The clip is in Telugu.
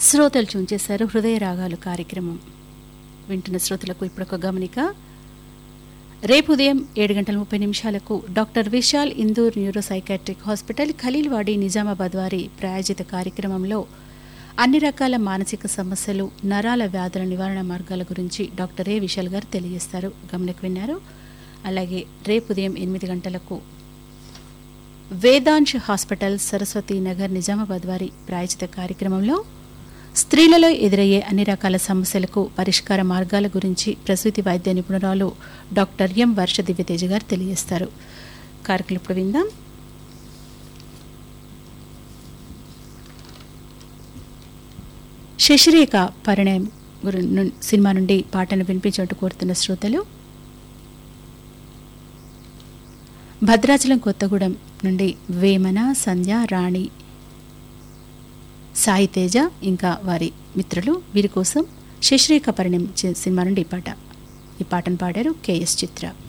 శ్రోతలు చూంచేశారు హృదయ రాగాలు కార్యక్రమం వింటున్న శ్రోతలకు ఇప్పుడొక గమనిక రేపు ఉదయం ఏడు గంటల ముప్పై నిమిషాలకు doctor Vishal Indur neuropsychiatric hospital Khaleelwadi Nizamabad వారి ప్రాయోజిత కార్యక్రమంలో అన్ని రకాల మానసిక సమస్యలు నరాల వ్యాధుల నివారణ మార్గాల గురించి డాక్టర్ ఏ విశాల్ గారు తెలియజేస్తారు గమనకు విన్నారు అలాగే రేపు ఉదయం ఎనిమిది గంటలకు వేదాంశ్ హాస్పిటల్ సరస్వతి నగర్ నిజామాబాద్ వారి ప్రాయోజిత కార్యక్రమంలో స్త్రీలలో ఎదురయ్యే అన్ని రకాల సమస్యలకు పరిష్కార మార్గాల గురించి ప్రసూతి వైద్య నిపుణురాలు డాక్టర్ ఎం వర్ష దివ్యతేజ గారు తెలియజేస్తారు కార్యక్రమం ఇప్పుడు విందాం శశిరేఖ పరిణయం గురి- ను- సినిమా నుండి పాటను వినిపించట్టు కోరుతున్న శ్రోతలు భద్రాచలం కొత్తగూడెం నుండి వేమన సంధ్య రాణి సాయి తేజ ఇంకా వారి మిత్రులు వీరి కోసం శశిరేఖ పరిణయం చి- సినిమా నుండి ఈ పాట ఈ పాటను పాడారు కెఎస్ చిత్ర